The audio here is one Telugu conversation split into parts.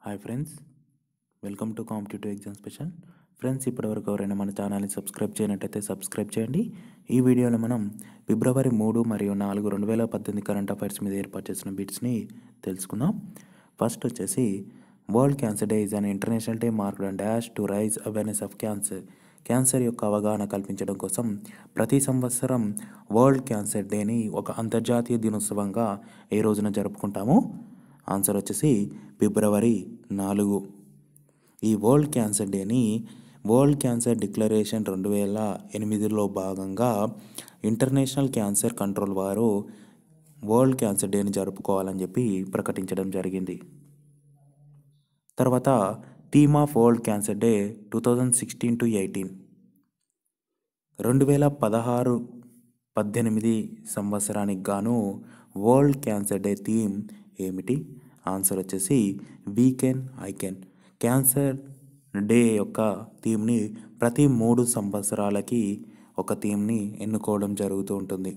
hi friends welcome to competitive exam special friends ఇప్పటివరకు ఎవరైనా మన ఛానల్ని సబ్స్క్రైబ్ చేయనట్టయితే సబ్స్క్రైబ్ చేయండి ఈ వీడియోలో మనం ఫిబ్రవరి మూడు మరియు నాలుగు రెండు వేల పద్దెనిమిది కరెంట్ అఫైర్స్ మీద ఏర్పాటు చేసిన బిట్స్ని తెలుసుకుందాం ఫస్ట్ వచ్చేసి world cancer day is an international day marked and dash to raise awareness of cancer cancer యొక్క అవగాహన కల్పించడం కోసం ప్రతి సంవత్సరం వరల్డ్ క్యాన్సర్ డేని ఒక అంతర్జాతీయ దినోత్సవంగా ఏ రోజున జరుపుకుంటాము ఆన్సర్ వచ్చేసి ఫిబ్రవరి నాలుగు ఈ వరల్డ్ క్యాన్సర్ డేని వరల్డ్ క్యాన్సర్ డిక్లరేషన్ రెండు వేల ఎనిమిదిలో భాగంగా ఇంటర్నేషనల్ క్యాన్సర్ కంట్రోల్ వారు వరల్డ్ క్యాన్సర్ డేని జరుపుకోవాలని చెప్పి ప్రకటించడం జరిగింది తర్వాత theme of world cancer day two thousand sixteen to eighteen రెండు వేల పదహారు పద్దెనిమిది సంవత్సరానికి గాను వరల్డ్ క్యాన్సర్ డే థీమ్ ఏమిటి ఆన్సర్ వచ్చేసి we can I can cancer day యొక్క థీమ్ని ప్రతి మూడు సంవత్సరాలకి ఒక థీమ్ని ఎన్నుకోవడం జరుగుతూ ఉంటుంది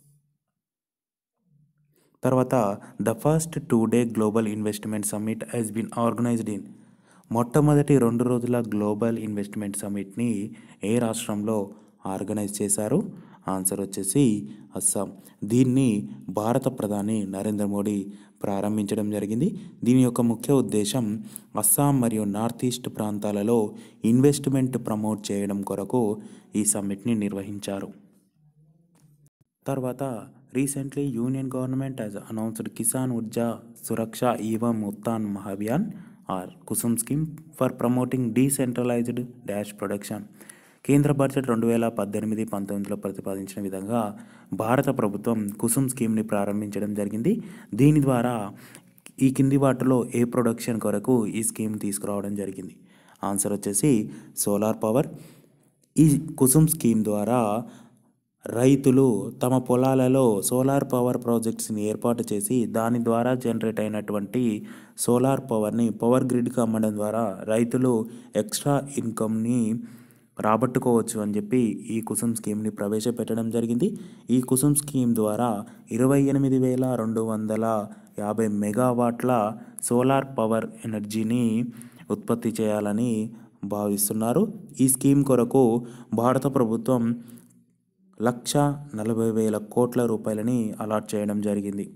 తర్వాత the first two day global investment summit has been organised in మొట్టమొదటి రెండు రోజుల గ్లోబల్ ఇన్వెస్ట్మెంట్ సమ్మిట్ని ఏ రాష్ట్రంలో ఆర్గనైజ్ చేశారు ఆన్సర్ వచ్చేసి అస్సాం దీన్ని భారత ప్రధాని నరేంద్ర మోడీ ప్రారంభించడం జరిగింది దీని యొక్క ముఖ్య ఉద్దేశం అస్సాం మరియు నార్త్ ఈస్ట్ ప్రాంతాలలో ఇన్వెస్ట్మెంట్ ప్రమోట్ చేయడం కొరకు ఈ సమ్మిట్ని నిర్వహించారు తర్వాత recently union government has announced Kisan Urja Suraksha evam Utthan Mahabhiyan or KUSUM scheme for promoting decentralised dash production కేంద్ర బడ్జెట్ రెండు వేల పద్దెనిమిది పంతొమ్మిదిలో ప్రతిపాదించిన విధంగా భారత ప్రభుత్వం కుసుమ్ స్కీమ్ని ప్రారంభించడం జరిగింది దీని ద్వారా ఈ కింది వాటిలో ఏ ప్రొడక్షన్ కొరకు ఈ స్కీమ్ తీసుకురావడం జరిగింది ఆన్సర్ వచ్చేసి సోలార్ పవర్ ఈ కుసుమ్ స్కీమ్ ద్వారా రైతులు తమ పొలాలలో సోలార్ పవర్ ప్రాజెక్ట్స్ని ఏర్పాటు చేసి దాని ద్వారా జనరేట్ అయినటువంటి సోలార్ పవర్ని పవర్ గ్రిడ్కి అమ్మడం ద్వారా రైతులు ఎక్స్ట్రా ఇన్కమ్ని రాబట్టుకోవచ్చు అని చెప్పి ఈ కుసుమ్ స్కీమ్ని ప్రవేశపెట్టడం జరిగింది ఈ కుసుమ్ స్కీమ్ ద్వారా ఇరవై ఎనిమిది వేల రెండు వందల యాభై మెగావాట్ల సోలార్ పవర్ ఎనర్జీని ఉత్పత్తి చేయాలని భావిస్తున్నారు ఈ స్కీమ్ కొరకు భారత ప్రభుత్వం లక్ష నలభై వేల కోట్ల రూపాయలని అలాట్ చేయడం జరిగింది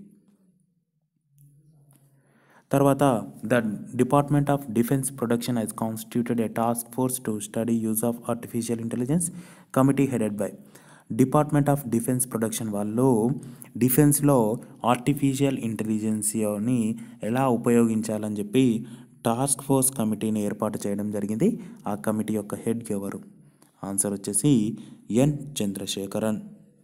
తర్వాత the department of defence production has constituted a task force to study use of artificial intelligence committee headed by department of defence production వాళ్ళు డిఫెన్స్లో ఆర్టిఫిషియల్ ఇంటెలిజెన్స్ని ఎలా ఉపయోగించాలని చెప్పి టాస్క్ ఫోర్స్ కమిటీని ఏర్పాటు చేయడం జరిగింది ఆ కమిటీ యొక్క హెడ్ ఎవరు ఆన్సర్ వచ్చేసి ఎన్ చంద్రశేఖరన్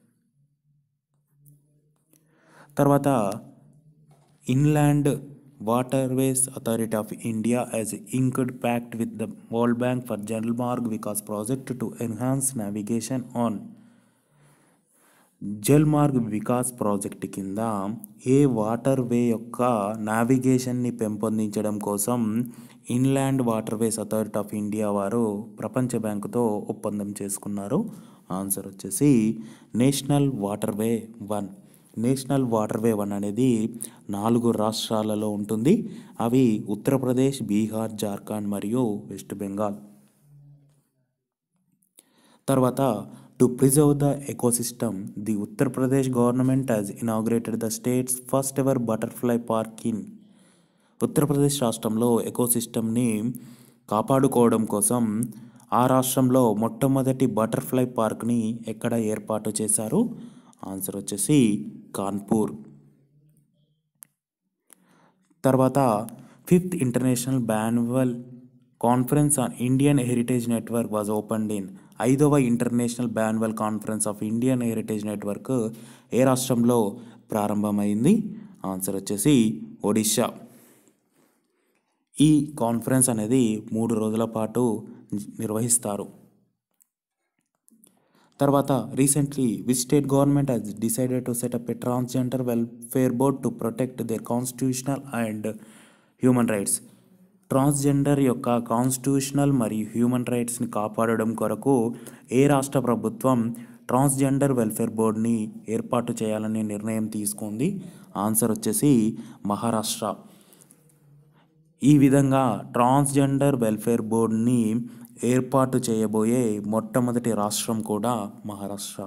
తర్వాత inland waterways authority of India has inked pact with the world bank for general Marg Vikas project to enhance navigation on Jal Marg Vikas project కింద ఏ వాటర్ వే యొక్క నావిగేషన్ని పెంపొందించడం కోసం inland waterways authority of India వారు ప్రపంచ బ్యాంకుతో ఒప్పందం చేసుకున్నారు ఆన్సర్ వచ్చేసి national waterway one national waterway one అనేది నాలుగు రాష్ట్రాలలో ఉంటుంది అవి ఉత్తరప్రదేశ్ బీహార్ జార్ఖండ్ మరియు వెస్ట్ బెంగాల్ తర్వాత to preserve the ecosystem the Uttar Pradesh government has inaugurated the state's first ever butterfly park in Uttar Pradesh రాష్ట్రంలో ఎకోసిస్టమ్ని కాపాడుకోవడం కోసం ఆ రాష్ట్రంలో మొట్టమొదటి బటర్ఫ్లై పార్క్ని ఎక్కడ ఏర్పాటు చేశారు ఆన్సర్ వచ్చేసి కాన్పూర్ తర్వాత fifth international biennial conference on Indian heritage network was opened in ఐదవ international biennial conference of Indian heritage network ఏ రాష్ట్రంలో ప్రారంభమైంది ఆన్సర్ వచ్చేసి ఒడిషా ఈ కాన్ఫరెన్స్ అనేది మూడు రోజుల పాటు నిర్వహిస్తారు తర్వాత recently which state government has decided to set up a transgender welfare board to protect their constitutional and human rights transgender యొక్క కాన్స్టిట్యూషనల్ మరియు హ్యూమన్ రైట్స్ని కాపాడడం కొరకు ఏ రాష్ట్ర ప్రభుత్వం ట్రాన్స్జెండర్ వెల్ఫేర్ బోర్డ్ని ఏర్పాటు చేయాలనే నిర్ణయం తీసుకుంది ఆన్సర్ వచ్చేసి మహారాష్ట్ర ఈ విధంగా ట్రాన్స్జెండర్ వెల్ఫేర్ బోర్డుని ఏర్పాటు చేయబోయే మొట్టమొదటి రాష్ట్రం కూడా మహారాష్ట్ర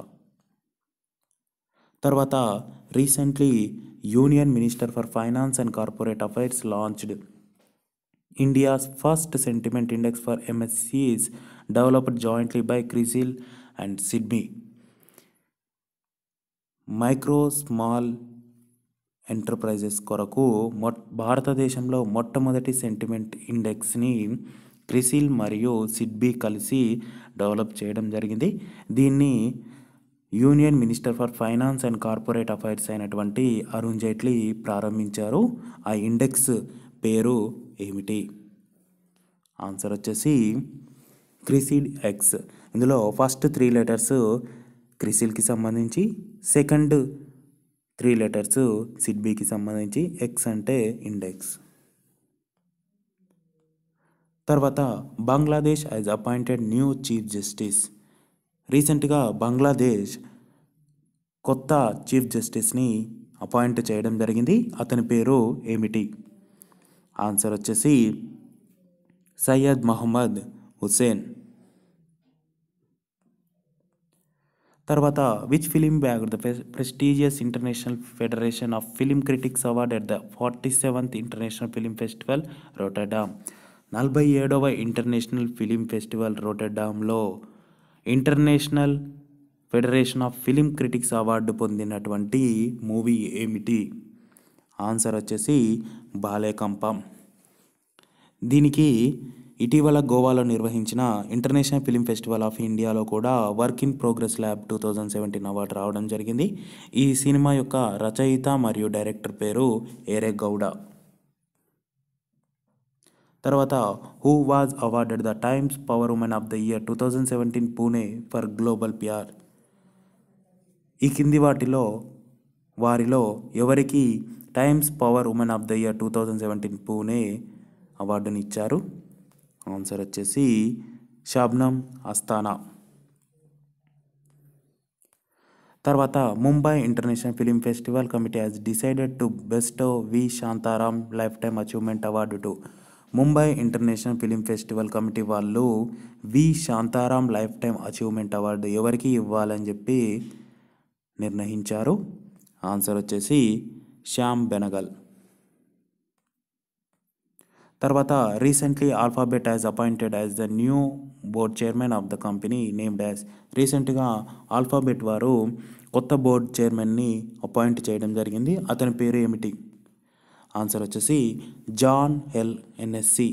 తర్వాత recently union minister for finance and corporate affairs launched India's first sentiment index for MSEs developed jointly by CRISIL and SIDBI micro small enterprises కొరకు మొ భారతదేశంలో మొట్టమొదటి సెంటిమెంట్ ఇండెక్స్ని క్రిసిల్ మరియు సిడ్బీ కలిసి డెవలప్ చేయడం జరిగింది దీన్ని union minister for finance and corporate affairs అయినటువంటి అరుణ్ జైట్లీ ప్రారంభించారు ఆ ఇండెక్స్ పేరు ఏమిటి ఆన్సర్ వచ్చేసి క్రిసిడ్ ఎక్స్ ఇందులో ఫస్ట్ త్రీ లెటర్స్ క్రిసిల్కి సంబంధించి సెకండ్ త్రీ లెటర్స్ సిడ్బీకి సంబంధించి ఎక్స్ అంటే ఇండెక్స్ తర్వాత Bangladesh has appointed new chief justice రీసెంట్గా బంగ్లాదేశ్ కొత్త చీఫ్ జస్టిస్ని అపాయింట్ చేయడం జరిగింది అతని పేరు ఏమిటి ఆన్సర్ వచ్చేసి సయ్యద్ మహమ్మద్ హుసేన్ తర్వాత which film bagged the prestigious international federation of film critics award at the forty seventh international film festival Rotterdam నలభై ఏడవ ఇంటర్నేషనల్ ఫిలిం ఫెస్టివల్ రోటర్డామ్లో international federation of film critics award పొందినటువంటి మూవీ ఏమిటి ఆన్సర్ వచ్చేసి బాలే కంపం దీనికి ఇటీవల గోవాలో నిర్వహించిన ఇంటర్నేషనల్ ఫిలిం ఫెస్టివల్ ఆఫ్ ఇండియాలో కూడా work in progress lab two thousand seventeen award రావడం జరిగింది ఈ సినిమా యొక్క రచయిత మరియు డైరెక్టర్ పేరు ఏరే గౌడ తర్వాత who was awarded the Times power women of the year two thousand seventeen Pune for global PR ఈ కింది వాటిలో వారిలో ఎవరికి Times power women of the year two thousand seventeen Pune అవార్డుని ఇచ్చారు ఆన్సర్ వచ్చేసి షాబ్నం అస్తానా తర్వాత Mumbai international film festival committee has decided to best V Shantaram lifetime achievement award to Mumbai international film festival committee వాళ్ళు V Shantaram lifetime achievement award ఎవరికి ఇవ్వాలని చెప్పి నిర్ణయించారు ఆన్సర్ వచ్చేసి శ్యామ్ బెనగల్ తర్వాత recently Alphabet as appointed as the new board chairman of the company named as రీసెంట్గా ఆల్ఫాబెట్ వారు కొత్త బోర్డ్ చైర్మన్ని అపాయింట్ చేయడం జరిగింది అతని పేరు ఏమిటి ఆన్సర్ వచ్చేసి జాన్ ఎల్ ఎన్ఎస్సి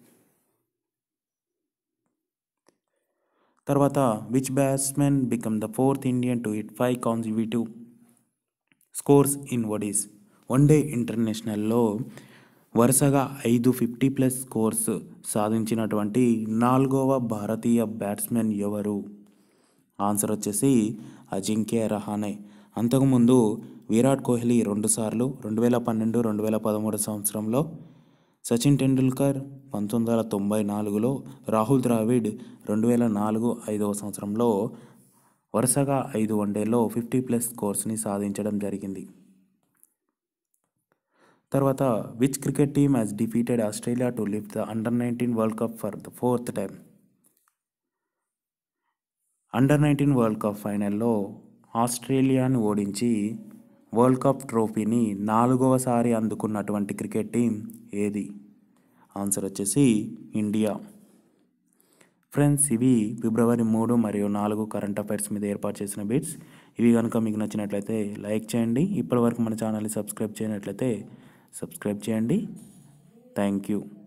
తర్వాత which batsmen become the fourth Indian to hit five consecutive scores in ODIs one day ఇంటర్నేషనల్లో వరుసగా ఐదు ఫిఫ్టీ ప్లస్ స్కోర్స్ సాధించినటువంటి నాలుగవ భారతీయ బ్యాట్స్మెన్ ఎవరు ఆన్సర్ వచ్చేసి అజింక్య రహానే అంతకుముందు విరాట్ కోహ్లీ రెండుసార్లు రెండు వేల పన్నెండు రెండు వేల పదమూడు సంవత్సరంలో సచిన్ టెండూల్కర్ పంతొమ్మిది వందల తొంభై నాలుగులో రాహుల్ ద్రావిడ్ రెండు వేల నాలుగు ఐదవ సంవత్సరంలో వరుసగా ఐదు వన్డేల్లో ఫిఫ్టీ ప్లస్ స్కోర్స్ని సాధించడం జరిగింది తర్వాత which cricket team has defeated Australia to lift the under nineteen world cup for the fourth time under nineteen world cup ఫైనల్లో ఆస్ట్రేలియాను ఓడించి వరల్డ్ కప్ ట్రోఫీని నాలుగవసారి అందుకున్నటువంటి క్రికెట్ టీం ఏది ఆన్సర్ వచ్చేసి ఇండియా ఫ్రెండ్స్ ఇవి ఫిబ్రవరి మూడు మరియు నాలుగు కరెంట్ అఫైర్స్ మీద ఏర్పాటు చేసిన బిట్స్ ఇవి కనుక మీకు నచ్చినట్లయితే లైక్ చేయండి ఇప్పటివరకు మన ఛానల్ని సబ్స్క్రైబ్ చేయనట్లయితే సబ్స్క్రైబ్ చేయండి థ్యాంక్ యూ